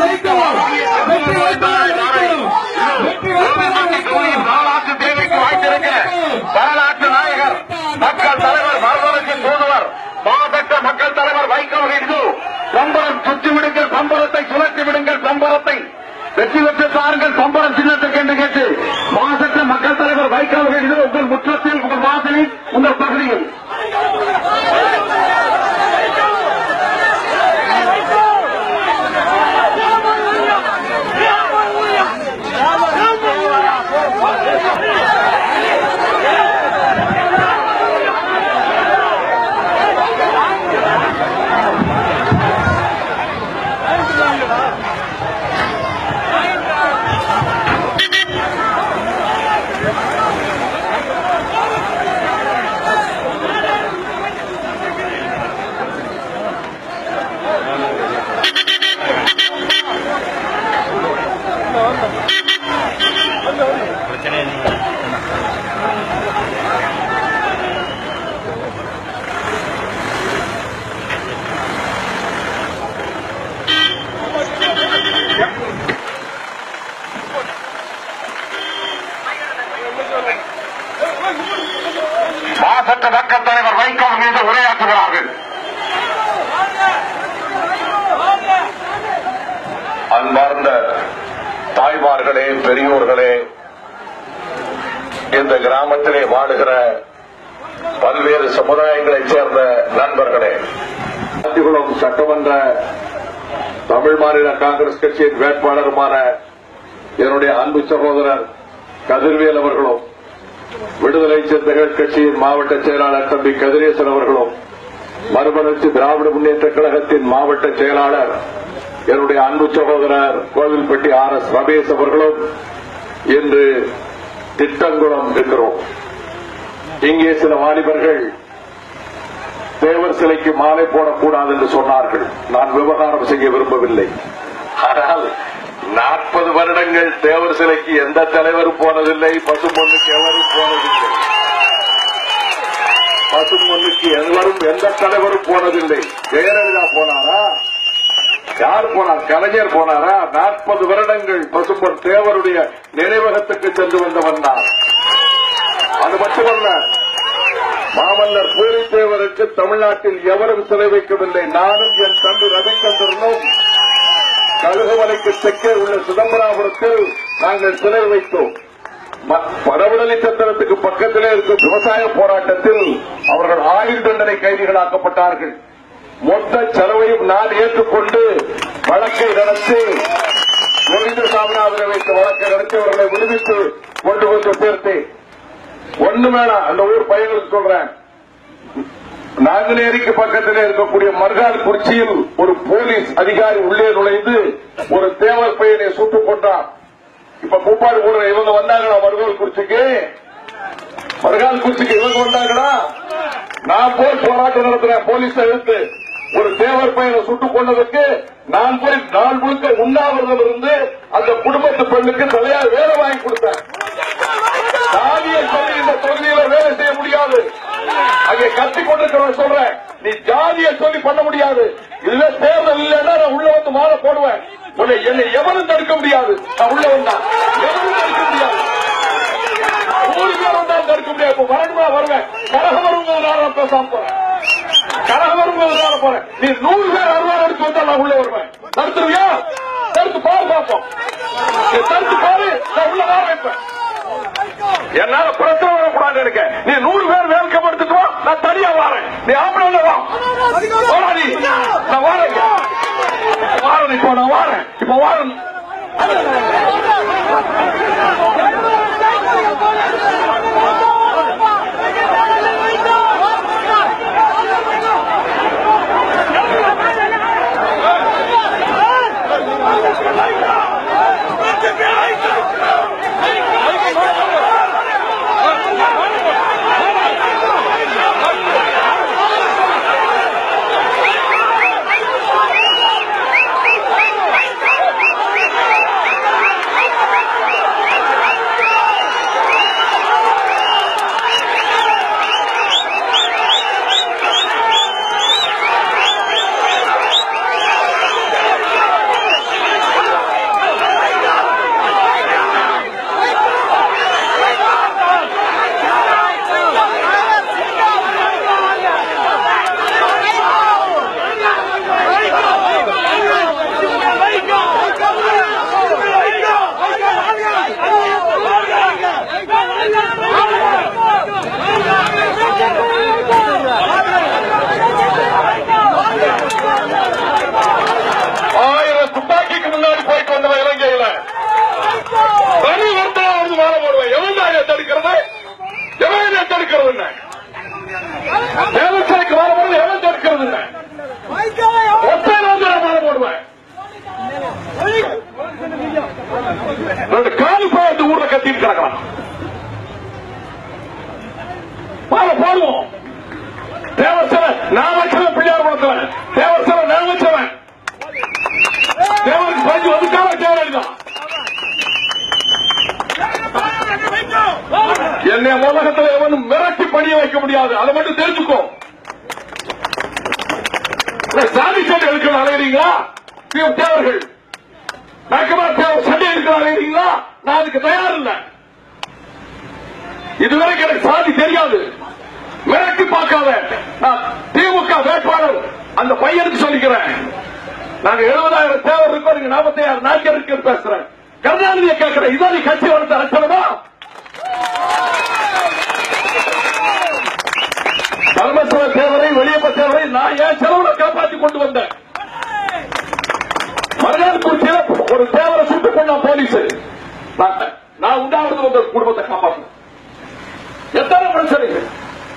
வரலாற்று தேவைக்கு வாய்த்திருக்க வரலாற்று நாயகர் மக்கள் தலைவர் மரபனுக்கு தூதுவர் மாதக்க மக்கள் தலைவர் வைக்கம் இந்து சம்பரம் சுற்றி விடுங்கள் சம்பரத்தை சுழற்றி விடுங்கள் சம்பரத்தை வெற்றி பெற்று தாருங்கள் சம்பரம் சின்னத்துக்கு என்று கேட்டு மாசற்ற மக்கள் தலைவர் வைக்கம் இந்து உங்கள் முற்றத்தில் உங்கள் வாசலில் உங்கள் பகுதியில் மாசற்ற மக்கள் தலைவர் வைக்கம் மீது உரையாற்றுகிறார்கள் அன்பார்ந்த தாய்மார்களே பெரியோர்களே இந்த கிராமத்திலே வாழுகிற பல்வேறு சமுதாயங்களைச் சேர்ந்த நண்பர்களே காஞ்சிபுரம் சட்டமன்ற தமிழ் மாநில காங்கிரஸ் கட்சியின் வேட்பாளருமான என்னுடைய அன்பு சகோதரர் கதிர்வேல் அவர்களும் விடுதலை சிறுத்தைகள் கட்சியின் மாவட்ட செயலாளர் தம்பி கதிரேசன் அவர்களும் மறுமலர்ச்சி திராவிட முன்னேற்ற கழகத்தின் மாவட்ட செயலாளர் என்னுடைய அன்பு சகோதரர் கோவில்பட்டி ஆர் எஸ் ரமேஷ் அவர்களும் இன்று திட்டங்குளம் இருக்கிறோம் இங்கே சில வாலிபர்கள் தேவர் சிலைக்கு மாலை போடக்கூடாது என்று சொன்னார்கள் நான் விவகாரம் செய்ய விரும்பவில்லை ஆனால் நாற்பது வருடங்கள் தேவர் சிலைக்கு எந்த தலைவரும் போனதில்லை பசும்பொன்னுக்கு எவரும் போனதில்லை பசும்பொன்னுக்கு எவரும் எந்த தலைவரும் போனதில்லை ஜெயலலிதா போனாரா யார் போனார் கலைஞர் போனாரா நாற்பது வருடங்கள் பசும்பொன் தேவருடைய நினைவகத்துக்கு சென்று வந்தவன் நான் அது மட்டுமல்ல மாமல்லர் பூரித்தேவருக்கு தமிழ்நாட்டில் எவரும் சிலை வைக்கவில்லை நானும் என் தம்பி ரவிச்சந்திரனும் கழுகுமலைக்கு தெற்கே உள்ள சிதம்பராபுரத்தில் நாங்கள் சிலை வைத்தோம் ம- வடவிடலி சத்திரத்துக்கு பக்கத்திலே இருக்கும் விவசாய போராட்டத்தில் அவர்கள் ஆயுள் தண்டனை கைதிகளாக்கப்பட்டார்கள் மொத்த செலவையும் நான் ஏற்றுக்கொண்டு வழக்கை நடத்தி கோவிந்த சாமிநாதனை வைத்த வழக்கை நடத்தி அவர்களை விடுவித்து கொண்டு வந்து சேர்த்தேன் ஒண்ணு வேணாம் அந்த ஊர் பையனுக்கு சொல்றேன் நாங்குநேரிக்கு பக்கத்திலே இருக்கக்கூடிய மர்கால் குறிச்சியில் ஒரு போலீஸ் அதிகாரி உள்ளே நுழைந்து ஒரு தேவர் பையனை சுட்டுக் கொண்டார் இப்ப கூப்பாடு போடுற இவங்க வந்தாங்களா மருகால் குறிச்சிக்கு மருகால் குறிச்சிக்கு இவங்க வந்தாங்களா நான் போய் போராட்டம் நடத்துறேன் போலீஸ் எடுத்து ஒரு தேவர் பையனை சுட்டுக் கொண்டதுக்கு நான் போய் நாள் முழுக்க உண்ணாவிரதம் இருந்து அந்த குடும்பத்து பெண்ணுக்கு தலையார் வேலை வாங்கி கொடுத்தேன் சாதியை சொல்லி இந்த தொகுதியில வேலை செய்ய முடியாது அங்கே கத்தி கொண்டிருக்கிறவன் சொல்றேன் நீ ஜாதியை சொல்லி பண்ண முடியாது இதுல தேர்தல் இல்லைன்னா நான் உள்ள வந்து மாலை போடுவேன் உன்னை என்னை எவனும் தடுக்க முடியாது நான் உள்ள வந்தா எவனும் தடுக்க முடியாது நூறு பேர் வந்தாலும் தடுக்க முடியாது இப்ப வரணுமா வருவேன் கரகம் வரும்போது நான் பேசாம போறேன் கரகம் வரும்போது நான் போறேன் நீ நூறு பேர் அறுபது எடுத்து வந்தா நான் உள்ள வருவேன் தடுத்துருவியா தடுத்து பாரு பார்ப்போம் நீ தடுத்து பாரு நான் உள்ள வர வைப்பேன் என்னால பிரச்சனை வரக்கூடாது எனக்கு நீ நூறு பேர் வேல்கம் எடுத்துட்டு வா நான் தனியா வரேன் நீ ஆம்பளை வா போடா நீ நான் வரேன் வாரேன் இப்போ நான் வாரேன் இப்போ வாரேன் Hey! ரெண்டு காலு போய் அந்த ஊர்ல கத்திட்டு கிடக்கலாம் பால போடுவோம் தேவசன நான் வச்சவன் பிள்ளையார் குளத்துல தேவசன நான் வச்சவன் தேவருக்கு பஞ்சு வந்துக்காம தேவைதான் என்னை உலகத்தில் எவனும் மிரட்டி பணிய வைக்க முடியாது அதை மட்டும் தெரிஞ்சுக்கோ இந்த சாதி சண்டை எடுக்கிற அலைகிறீங்களா பிஎம் தேவர்கள் நாக்கமார் தேவர் சண்டை எடுக்கிற அலைகிறீங்களா நான் அதுக்கு தயார் இல்லை இதுவரைக்கும் எனக்கு சாதி தெரியாது மிரட்டி பார்க்காத நான் திமுக வேட்பாளர் அந்த பையனுக்கு சொல்லிக்கிறேன் நாங்க எழுபதாயிரம் தேவர் இருக்கோம் நீங்க நாற்பத்தாயிரம் நாய்க்கர் இருக்கு பேசுறேன் கருணாநிதியை கேட்கிறேன் இதான் நீ கட்சி வளர்த்த லட்சணமா பரமேஸ்வர தேவரை வெளியப்ப தேவரை நான் ஏன் செலவுல காப்பாற்றி கொண்டு வந்தேன் மருகான்குறிச்சியில ஒரு தேவரை சுட்டு கொண்டான் போலீஸ் நான் நான் உண்டாவது வந்த குடும்பத்தை காப்பாற்றணும் எத்தனை பிரச்சனைகள்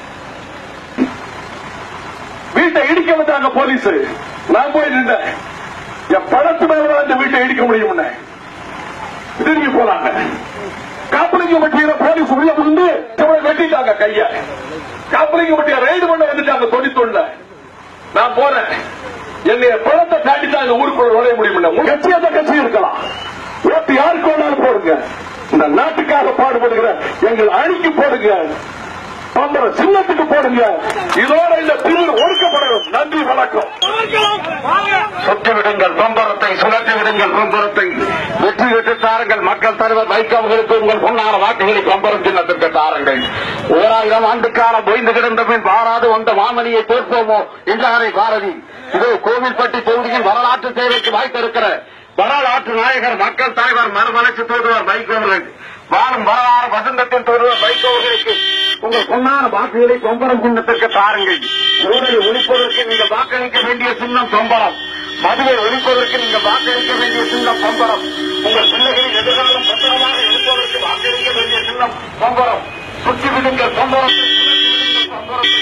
வீட்டை இடிக்க வந்தாங்க போலீஸ் நான் போய் நின்றேன் என் பணத்து மேல இந்த வீட்டை இடிக்க முடியும் திரும்பி போனாங்க காப்பலிங்க மட்டியில போலீஸ் உள்ள வந்து இவனை வெட்டிட்டாங்க கைய காப்பலிங்க மட்டிய ரைடு பண்ண வந்துட்டாங்க தொண்ணூத்தொன்னுல நான் போறேன் என்னைய பணத்தை காட்டிட்டாங்க ஊருக்குள்ள நுழைய முடியும் கட்சி அந்த கட்சி இருக்கலாம் ஓட்டு யாருக்கு வேணாலும் போடுங்க இந்த நாட்டுக்காக பாடுபடுகிற எங்கள் அணிக்கு போடுங்க பம்பர சின்னத்துக்கு போடுங்க இதோட இந்த பிரிவு ஒடுக்கப்படணும் நன்றி வணக்கம் சுற்றி விடுங்கள் பம்பரத்தை சுழற்றி விடுங்கள் பம்பரத்தை வெற்றி பெற்று தாருங்கள் மக்கள் தலைவர் வைகோவுகளுக்கு உங்கள் பொன்னான வாக்குகளை பம்பரம் சின்னத்திற்கு தாருங்கள் ஓராயிரம் ஆண்டு காலம் ஓய்ந்து கிடந்த பின் வாராது வந்த மாமணியை தோற்போமோ என்றாரே பாரதி இதோ கோவில்பட்டி தொகுதியில் வரலாற்று சேவைக்கு வாய்த்திருக்கிற வரலாற்று நாயகர் மக்கள் தலைவர் மறுமலர்ச்சி தோற்றுவர் வைகோவர்கள் வாழும் வரலாறு வசந்தத்தின் தோற்றுவர் வைகோவர்களுக்கு உங்கள் பொன்னான வாக்குகளை கொம்பரம் சின்னத்திற்கு தாருங்கள் ஊழலை ஒழிப்பதற்கு நீங்கள் வாக்களிக்க வேண்டிய சின்னம் கொம்பரம் மதுவை ஒழிப்பதற்கு நீங்கள் வாக்களிக்க வேண்டிய சின்னம் கொம்பரம் உங்கள் பிள்ளைகளின் எதிர்காலம் பத்திரமாக இருப்பதற்கு வாக்களிக்க வேண்டிய சின்னம் கொம்பரம் சுற்றி விடுங்கள் கொம்பரத்தை சுழற்றி விடுங்கள் கொம்பரத்தை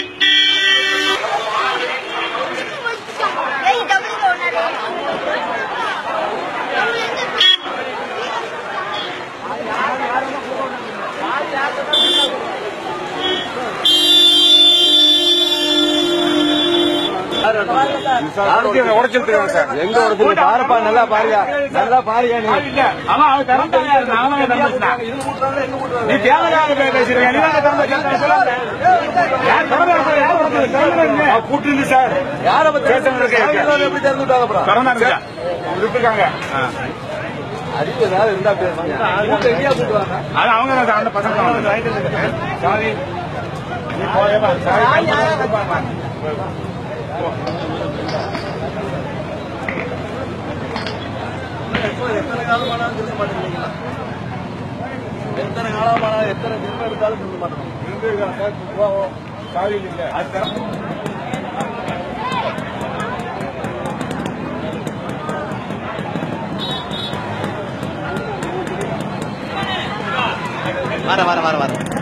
ஏய் டபுள் ஓனரே உடைச்சிருக்காங்க சார் எங்க உடச்சு பாருப்பா நல்லா பாருங்க நல்லா பாருங்க நீ அவன் அவன் திறந்தாங்க அவன் திறந்துட்டான் நீ தேவையான பேசிருக்க நீ தான் திறந்து சொல்லாத யார் திறந்து யார் திறந்து கூட்டு சார் யார பத்தி பேசுறதுக்கு எப்படி திறந்து விட்டாங்க அப்புறம் திறந்தாங்க இருக்காங்க அறிவு ஏதாவது இருந்தா பேசுங்க கூட்டம் எங்கேயா கூட்டுவாங்க அது அவங்க தான் அந்த பசங்க சாதி நீ போயப்பா சாதி எத்தனை காலம் ஆனாலும் சொல்ல மாட்டேங்கிறீங்களா எத்தனை காலம் ஆனாலும் எத்தனை ஜென்மம் எடுத்தாலும் சொல்ல மாட்டேங்க சாதி இல்ல அது திறந்து வர வர வர வர